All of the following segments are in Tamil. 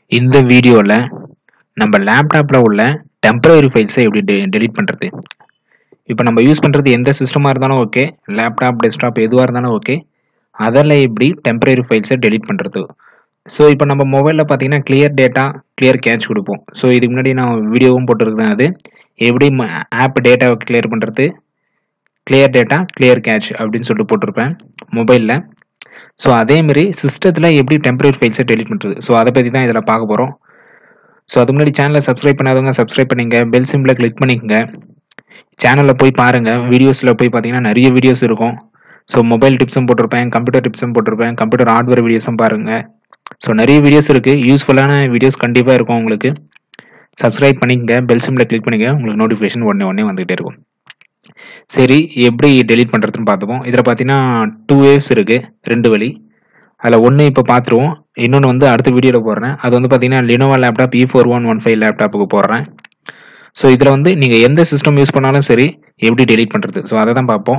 இந்த வீடியோவில் நம்ம லேப்டாப்பில் உள்ள டெம்பரரி ஃபைல்ஸை எப்படி டெ டெலீட் பண்ணுறது இப்போ நம்ம யூஸ் பண்ணுறது எந்த சிஸ்டமாக இருந்தாலும் ஓகே லேப்டாப் டெஸ்க்டாப் எதுவாக இருந்தாலும் ஓகே அதில் எப்படி டெம்பரரி ஃபைல்ஸை டெலீட் பண்ணுறது ஸோ இப்போ நம்ம மொபைலில் பார்த்தீங்கன்னா கிளியர் டேட்டா கிளியர் கேட்ச் கொடுப்போம் ஸோ இதுக்கு முன்னாடி நான் வீடியோவும் போட்டிருக்கேன் அது எப்படி ஆப் டேட்டாவை கிளியர் பண்ணுறது கிளியர் டேட்டா கிளியர் கேட்ச் அப்படின்னு சொல்லிட்டு போட்டிருப்பேன் மொபைலில் ஸோ அதேமாரி சிஸ்டத்தில் எப்படி டெம்பரரி ஃபைல்ஸை டெலிட் பண்ணுறது ஸோ அதை பற்றி தான் இதில் பார்க்க போகிறோம் ஸோ அதுக்கு முன்னாடி சேனலை சப்ஸ்கிரைப் பண்ணாதவங்க சப்ஸ்கிரைப் பண்ணிங்க பெல் சிம்பிளை கிளிக் பண்ணிக்கங்க சேனலில் போய் பாருங்கள் வீடியோஸில் போய் பார்த்தீங்கன்னா நிறைய வீடியோஸ் இருக்கும் ஸோ மொபைல் டிப்ஸும் போட்டிருப்பேன் கம்ப்யூட்டர் டிப்ஸும் போட்டிருப்பேன் கம்ப்யூட்டர் ஹார்ட்வேர் வீடியோஸும் பாருங்கள் ஸோ நிறைய வீடியோஸ் இருக்குது யூஸ்ஃபுல்லான வீடியோஸ் கண்டிப்பாக இருக்கும் உங்களுக்கு சப்ஸ்கிரைப் பண்ணிக்கங்க பெல் சிம்பிளை கிளிக் பண்ணிங்க உங்களுக்கு நோட்டிஃபிகேஷன் உடனே உடனே வந்துகிட்டே இருக்கும் சரி எப்படி டெலீட் பண்ணுறதுன்னு பார்த்துப்போம் இதில் பார்த்தீங்கன்னா டூ வேவ்ஸ் இருக்குது ரெண்டு வழி அதில் ஒன்று இப்போ பார்த்துருவோம் இன்னொன்று வந்து அடுத்த வீடியோவில் போடுறேன் அது வந்து பார்த்தீங்கன்னா Lenovo laptop E four one one five லேப்டாப்புக்கு போடுறேன் ஸோ இதில் வந்து நீங்கள் எந்த சிஸ்டம் யூஸ் பண்ணாலும் சரி எப்படி டெலீட் பண்ணுறது ஸோ அதை தான் பார்ப்போம்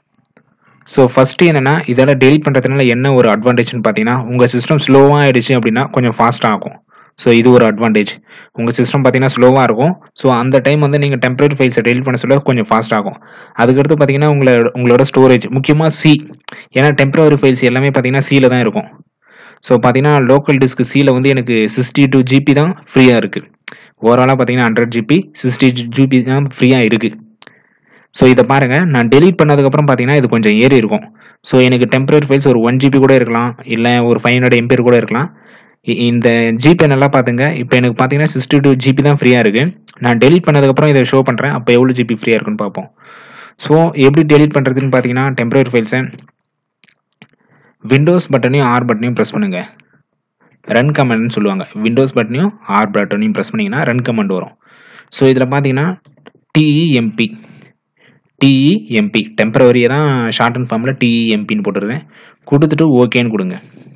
ஸோ ஃபஸ்ட்டு என்னென்னா இதெல்லாம் டெலிட் பண்ணுறதுனால என்ன ஒரு அட்வான்டேஜ்னு பார்த்தீங்கன்னா உங்கள் சிஸ்டம் ஸ்லோவாக ஆகிடுச்சு அப்படின்னா கொஞ்சம் ஃபாஸ்ட்டாக ஆகும் ஸோ இது ஒரு அட்வான்டேஜ் உங்கள் சிஸ்டம் பார்த்தீங்கன்னா ஸ்லோவாக இருக்கும் ஸோ அந்த டைம் வந்து நீங்கள் டெம்பரரி ஃபைல்ஸை டெலிட் பண்ண சொல்ல கொஞ்சம் ஃபாஸ்ட் ஆகும் அதுக்கடுத்து பார்த்தீங்கன்னா உங்களோட உங்களோட ஸ்டோரேஜ் முக்கியமாக சி ஏன்னா டெம்பரரி ஃபைல்ஸ் எல்லாமே பார்த்தீங்கன்னா சியில் தான் இருக்கும் ஸோ பார்த்தீங்கன்னா லோக்கல் டிஸ்க் சியில் வந்து எனக்கு சிக்ஸ்டி டூ ஜிபி தான் ஃப்ரீயாக இருக்குது ஓவராலாக பார்த்தீங்கன்னா ஹண்ட்ரட் ஜிபி சிக்ஸ்டி ஜிபி தான் ஃப்ரீயாக இருக்குது ஸோ இதை பாருங்கள் நான் டெலீட் பண்ணதுக்கப்புறம் பார்த்தீங்கன்னா இது கொஞ்சம் ஏறி இருக்கும் ஸோ எனக்கு டெம்பரரி ஃபைல்ஸ் ஒரு ஒன் ஜிபி கூட இருக்கலாம் இல்லை ஒரு ஃபைவ் ஹண்ட்ரட் எம்பி கூட இருக்கலாம் இந்த ஜிபே நல்லா பார்த்துங்க இப்போ எனக்கு பார்த்தீங்கன்னா சிக்ஸ்டி டூ ஜிபி தான் ஃப்ரீயாக இருக்குது நான் டெலிட் பண்ணதுக்கப்புறம் இதை ஷோ பண்ணுறேன் அப்போ எவ்வளோ ஜிபி ஃப்ரீயாக இருக்குன்னு பார்ப்போம் ஸோ எப்படி டெலிட் பண்ணுறதுன்னு பார்த்தீங்கன்னா டெம்பரரி ஃபைல்ஸை விண்டோஸ் பட்டனையும் ஆர் பட்டனையும் ப்ரெஸ் பண்ணுங்கள் ரன் கமெண்ட்னு சொல்லுவாங்க விண்டோஸ் பட்டனையும் ஆர் பட்டனையும் ப்ரெஸ் பண்ணிங்கன்னா ரன் கமெண்ட் வரும் ஸோ இதில் பார்த்தீங்கன்னா டிஇஎம்பி டிஇஎம்பி டெம்பரவரியை தான் ஷார்ட் அண்ட் ஃபார்மில் டிஇஎம்பின்னு போட்டுருக்கேன் கொடுத்துட்டு ஓகேன்னு கொடுங்க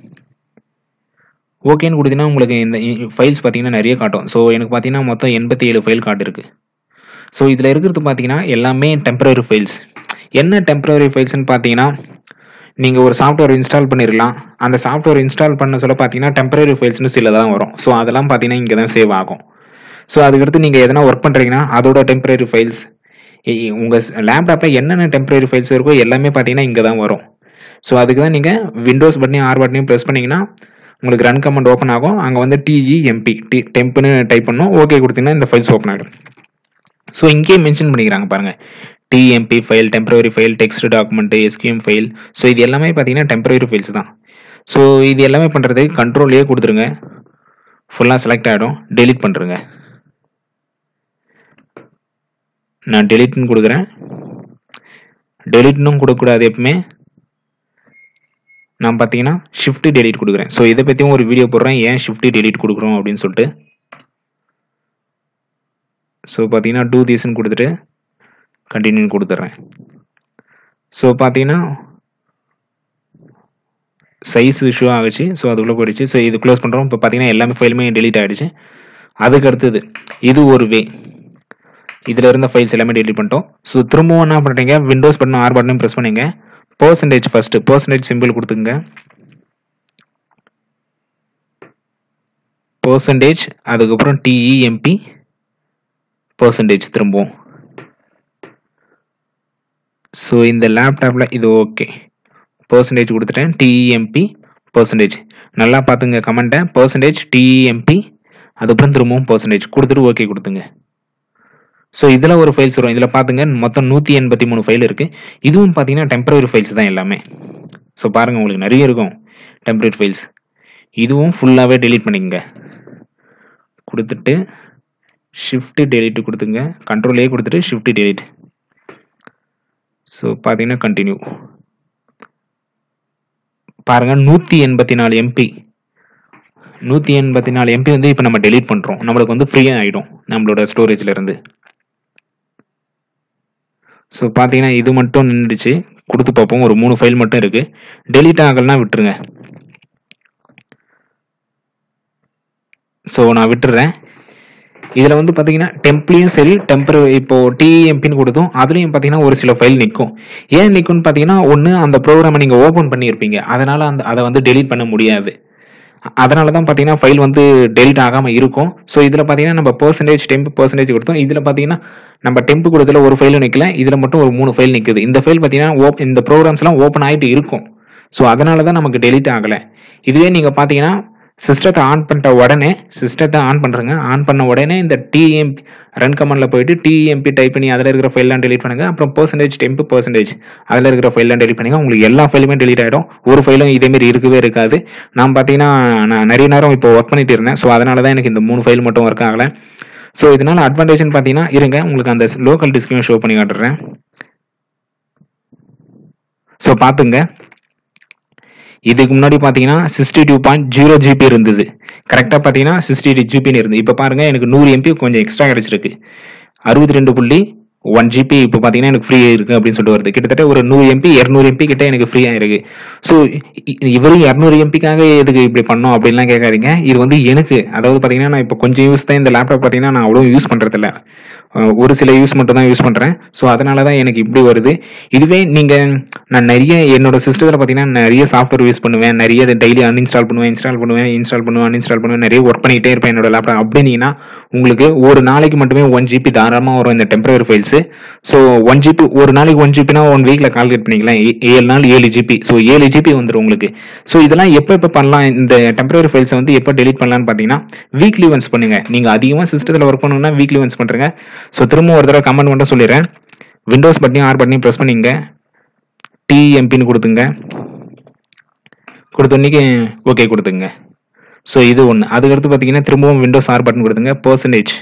ஓகேன்னு கொடுத்தீங்கன்னா உங்களுக்கு இந்த ஃபைல்ஸ் பார்த்தீங்கன்னா நிறைய காட்டும் ஸோ எனக்கு பார்த்தீங்கன்னா மொத்தம் எண்பத்தி ஏழு ஃபைல் காட்டிருக்கு ஸோ இதில் இருக்கிறது பார்த்தீங்கன்னா எல்லாமே டெம்பரரி ஃபைல்ஸ் என்ன டெம்பரரி ஃபைல்ஸ்னு பார்த்தீங்கன்னா நீங்கள் ஒரு சாஃப்ட்வேர் இன்ஸ்டால் பண்ணிடலாம் அந்த சாஃப்ட்வேர் இன்ஸ்டால் பண்ண சொல்ல பார்த்தீங்கன்னா டெம்பரரி ஃபைல்ஸ்னு சில தான் வரும் ஸோ அதெல்லாம் பார்த்தீங்கன்னா இங்கே தான் சேவ் ஆகும் ஸோ அதுக்கடுத்து நீங்கள் எதனா ஒர்க் பண்ணுறீங்கன்னா அதோட டெம்பரரி ஃபைல்ஸ் உங்கள் லேப்டாப்பில் என்னென்ன டெம்பரரி ஃபைல்ஸ் இருக்கோ எல்லாமே பார்த்தீங்கன்னா இங்கே தான் வரும் ஸோ அதுக்கு தான் நீங்கள் விண்டோஸ் பட்டனையும் ஆர் பட்டனையும் ப்ரெஸ் பண்ணிங்கன்னா உங்களுக்கு ரன் கமெண்ட் ஓப்பன் ஆகும் அங்கே வந்து டிஇஎம்பி டி டெம்ப்னு டைப் பண்ணோம் ஓகே கொடுத்தீங்கன்னா இந்த ஃபைல்ஸ் ஓப்பன் ஆகிடும் ஸோ இங்கேயே மென்ஷன் பண்ணிக்கிறாங்க பாருங்கள் T M P file temporary file text document S Q M file so இது எல்லாமே பார்த்தீங்கன்னா டெம்பரரி ஃபைல்ஸ் தான் ஸோ இது எல்லாமே பண்ணுறதுக்கு கண்ட்ரோல்லையே கொடுத்துருங்க ஃபுல்லாக செலக்ட் ஆகிடும் டெலிட் பண்ணுறங்க நான் டெலிட்னு கொடுக்குறேன் டெலிட்னும் கொடுக்கக்கூடாது எப்பவுமே நான் பார்த்தீங்கன்னா ஷிஃப்ட் டெலிட் கொடுக்குறேன் ஸோ இதை பற்றியும் ஒரு வீடியோ போடுறேன் ஏன் ஷிஃப்ட் டெலிட் கொடுக்குறோம் அப்படின்னு சொல்லிட்டு ஸோ பார்த்தீங்கன்னா டூ தீஸ்ன்னு கொடுத்துட்டு கண்டினியூ கொடுத்துட்றேன் ஸோ பார்த்தீங்கன்னா சைஸ் இஷ்யூ ஆகிடுச்சு ஸோ அதுக்குள்ளே போயிடுச்சு ஸோ இது க்ளோஸ் பண்ணுறோம் இப்போ பார்த்தீங்கன்னா எல்லாமே ஃபைலுமே டெலிட் ஆகிடுச்சு அதுக்கு அடுத்தது இது ஒரு வே இதில் இருந்த ஃபைல்ஸ் எல்லாமே டெலிட் பண்ணிட்டோம் ஸோ திரும்பவும் என்ன பண்ணுறீங்க விண்டோஸ் பட்டன் ஆர் பட்டனும் ப்ரெஸ் பண்ணுங்க பர்சன்டேஜ் ஃபர்ஸ்ட் பர்சன்டேஜ் சிம்பிள் கொடுத்துங்க பர்சன்டேஜ் அதுக்கப்புறம் டிஇஎம்பி பர்சன்டேஜ் திரும்பவும் ஸோ இந்த லேப்டாப்பில் இது ஓகே பர்சன்டேஜ் கொடுத்துட்டேன் டிஇஎம்பி பர்சன்டேஜ் நல்லா பார்த்துங்க கமெண்ட்டை பர்சன்டேஜ் டிஇஎம்பி அதுக்கப்புறம் திரும்பவும் பர்சன்டேஜ் கொடுத்துட்டு ஓகே கொடுத்துங்க ஸோ இதில் ஒரு ஃபைல்ஸ் வரும் இதில் பார்த்துங்க மொத்தம் நூற்றி எண்பத்தி மூணு ஃபைல் இருக்குது இதுவும் பார்த்தீங்கன்னா டெம்பரரி ஃபைல்ஸ் தான் எல்லாமே ஸோ பாருங்கள் உங்களுக்கு நிறைய இருக்கும் டெம்பரரி ஃபைல்ஸ் இதுவும் ஃபுல்லாகவே டெலீட் பண்ணிக்கங்க கொடுத்துட்டு ஷிஃப்ட் டெலிட் கொடுத்துங்க கண்ட்ரோலே கொடுத்துட்டு ஷிஃப்ட் டெலிட் ஸோ பார்த்தீங்கன்னா கண்டினியூ பாருங்க நூற்றி எண்பத்தி நாலு எம்பி நூற்றி எண்பத்தி நாலு எம்பி வந்து இப்போ நம்ம டெலீட் பண்ணுறோம் நம்மளுக்கு வந்து ஃப்ரீயாக ஆகிடும் நம்மளோட ஸ்டோரேஜில் இருந்து ஸோ பார்த்தீங்கன்னா இது மட்டும் நின்றுச்சு கொடுத்து பார்ப்போம் ஒரு மூணு ஃபைல் மட்டும் இருக்குது டெலீட் ஆகலைன்னா விட்டுருங்க ஸோ நான் விட்டுறேன் இதில் வந்து பார்த்தீங்கன்னா டெம்ப்லையும் சரி டெம்பர் இப்போ டிஎம்பின்னு கொடுத்தும் அதுலேயும் பார்த்தீங்கன்னா ஒரு சில ஃபைல் நிற்கும் ஏன் நிற்கும்னு பார்த்தீங்கன்னா ஒன்று அந்த ப்ரோக்ராமை நீங்கள் ஓப்பன் பண்ணியிருப்பீங்க அதனால் அந்த அதை வந்து டெலீட் பண்ண முடியாது அதனால தான் பார்த்தீங்கன்னா ஃபைல் வந்து டெலிட் ஆகாமல் இருக்கும் ஸோ இதில் பார்த்தீங்கன்னா நம்ம பர்சன்டேஜ் டெம்ப் பர்சன்டேஜ் கொடுத்தோம் இதில் பார்த்தீங்கன்னா நம்ம டெம்ப் கொடுத்துல ஒரு ஃபைலும் நிற்கல இதில் மட்டும் ஒரு மூணு ஃபைல் நிற்குது இந்த ஃபைல் பார்த்தீங்கன்னா ஓப் இந்த ப்ரோக்ராம்ஸ்லாம் ஓப்பன் ஆகிட்டு இருக்கும் ஸோ அதனால தான் நமக்கு டெலிட் ஆகலை இதுவே நீங்கள் பார்த்தீங்கன்னா சிஸ்டத்தை ஆன் பண்ணிட்ட உடனே சிஸ்டத்தை ஆன் பண்ணுறங்க ஆன் பண்ண உடனே இந்த டிஎம்பி ரன் கமெண்ட்ல போயிட்டு டிஎம்பி டைப் பண்ணி அதில் இருக்கிற ஃபைல்லாம் டெலிட் பண்ணுங்க அப்புறம் பர்சன்டேஜ் டெம்ப் பர்சன்டேஜ் அதில் இருக்கிற ஃபைல்லாம் டெலிட் பண்ணுங்க உங்களுக்கு எல்லா ஃபைலுமே டெலிட் ஆகிடும் ஒரு ஃபைலும் இதேமாரி இருக்கவே இருக்காது நான் பார்த்தீங்கன்னா நான் நிறைய நேரம் இப்போ ஒர்க் பண்ணிட்டு இருந்தேன் ஸோ அதனால தான் எனக்கு இந்த மூணு ஃபைல் மட்டும் ஒர்க் ஆகலை ஸோ இதனால அட்வான்டேஜ்னு பார்த்தீங்கன்னா இருங்க உங்களுக்கு அந்த லோக்கல் டிஸ்கிரைன் ஷோ பண்ணி காட்டுறேன் ஸோ பார்த்துங்க இதுக்கு முன்னாடி பார்த்தீங்கன்னா sixty two point zero GB இருந்தது கரெக்டாக பார்த்தீங்கன்னா சிக்ஸ்டி டூ ஜிபின்னு இருந்து இப்போ பாருங்க எனக்கு நூறு எம்பி கொஞ்சம் எக்ஸ்ட்ரா கிடைச்சிருக்கு அறுபத்தி ரெண்டு புள்ளி ஒன் ஜிபி இப்போ பார்த்தீங்கன்னா எனக்கு ஃப்ரீ இருக்கு அப்படின்னு சொல்லிட்டு வருது கிட்டத்தட்ட ஒரு நூறு எம்பி இரநூறு எம்பி கிட்ட எனக்கு ஃப்ரீயாக இருக்கு ஸோ இவரு இரநூறு எம்பிக்காக எதுக்கு இப்படி பண்ணோம் அப்படின்லாம் கேட்காதீங்க இது வந்து எனக்கு அதாவது பார்த்தீங்கன்னா நான் இப்போ கொஞ்சம் யூஸ் தான் இந்த லேப்டாப் பார்த்தீங்கன்னா நான் அவ்வளோ யூஸ் பண்ணுறதில்ல ஒரு சில யூஸ் மட்டும் தான் யூஸ் பண்ணுறேன் ஸோ அதனால தான் எனக்கு இப்படி வருது இதுவே நீங்கள் நான் நிறைய என்னோட சிஸ்டத்தில் பார்த்தீங்கன்னா நிறைய சாஃப்ட்வேர் யூஸ் பண்ணுவேன் நிறைய டெய்லி அன்இன்ஸ்டால் பண்ணுவேன் இன்ஸ்டால் பண்ணுவேன் இன்ஸ்டால் பண்ணுவேன் அன்இன்ஸ்டால் பண்ணுவேன் நிறைய ஒர்க் பண்ணிகிட்டே இருப்பேன் என்னோட லேப்டாப் அப்படின்னீங்கன்னா உங்களுக்கு ஒரு நாளைக்கு மட்டுமே ஒன் ஜிபி தாராளமாக வரும் இந்த temporary files so one GB ஒரு நாளைக்கு ஒன் ஜிபினா ஒன் வீக்கில் கால்குலேட் பண்ணிக்கலாம் ஏழு நாள் ஏழு ஜிபி ஸோ ஏழு ஜிபி வந்துடும் உங்களுக்கு ஸோ இதெல்லாம் எப்போ எப்போ பண்ணலாம் இந்த டெம்பரரி ஃபைல்ஸை வந்து எப்போ டெலிட் பண்ணலாம்னு பார்த்தீங்கன்னா வீக்லி ஒன்ஸ் பண்ணுங்க நீங்கள் அதிகமாக சிஸ்டத்தில் ஒர்க் பண்ணணும்னா வீக்லி ஒன்ஸ் பண்ணுறங்க ஸோ திரும்ப ஒரு தடவை கமெண்ட் மட்டும் சொல்லிடுறேன் விண்டோஸ் பட்டனையும் ஆர் பட்டனையும் ப்ரெஸ் பண்ணிங்க டிஎம்பின்னு கொடுத்துங்க கொடுத்தோன்னைக்கு ஓகே கொடுத்துங்க ஸோ இது ஒன்று அதுக்கடுத்து பார்த்தீங்கன்னா திரும்பவும் விண்டோஸ் ஆர் பட்டன் கொடுத்துங்க percentage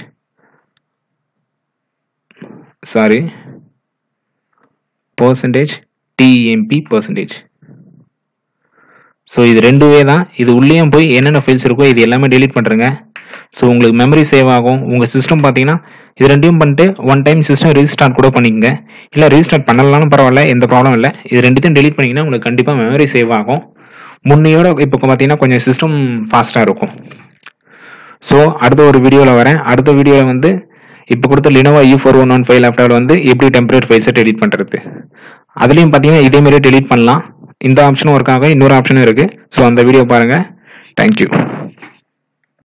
sorry percentage T M P percentage so இது ரெண்டுவே தான் இது உள்ளேயும் போய் என்னென்ன ஃபைல்ஸ் இருக்கோ இது எல்லாமே டெலீட் பண்ணுறேங்க ஸோ உங்களுக்கு மெமரி சேவ் ஆகும் உங்கள் சிஸ்டம் பார்த்தீங்கன்னா இது ரெண்டையும் பண்ணிட்டு ஒன் டைம் சிஸ்டம் ரீஸ்டார்ட் கூட பண்ணிக்கங்க இல்லை ரீஸ்டார்ட் பண்ணலனாலும் பரவாயில்ல எந்த ப்ராப்ளம் இல்லை இது ரெண்டுத்தையும் டெலீட் பண்ணிங்கன்னா உங்களுக்கு கண்டிப்பாக மெமரி சேவ் ஆகும் முன்னையோட இப்போ பார்த்தீங்கன்னா கொஞ்சம் சிஸ்டம் ஃபாஸ்ட்டாக இருக்கும் ஸோ அடுத்த ஒரு வீடியோவில் வரேன் அடுத்த வீடியோவில் வந்து இப்போ கொடுத்த Lenovo E four one one five லேப்டாப்ல வந்து எப்படி டெம்பரரி ஃபைல்ஸை டெலிட் பண்ணுறது அதுலேயும் பார்த்தீங்கன்னா இதே மாதிரியே டெலிட் பண்ணலாம் இந்த ஆப்ஷனும் ஒர்க் ஆகும் இன்னொரு ஆப்ஷனும் இருக்குது ஸோ அந்த வீடியோ பாருங்கள் தேங்க்யூ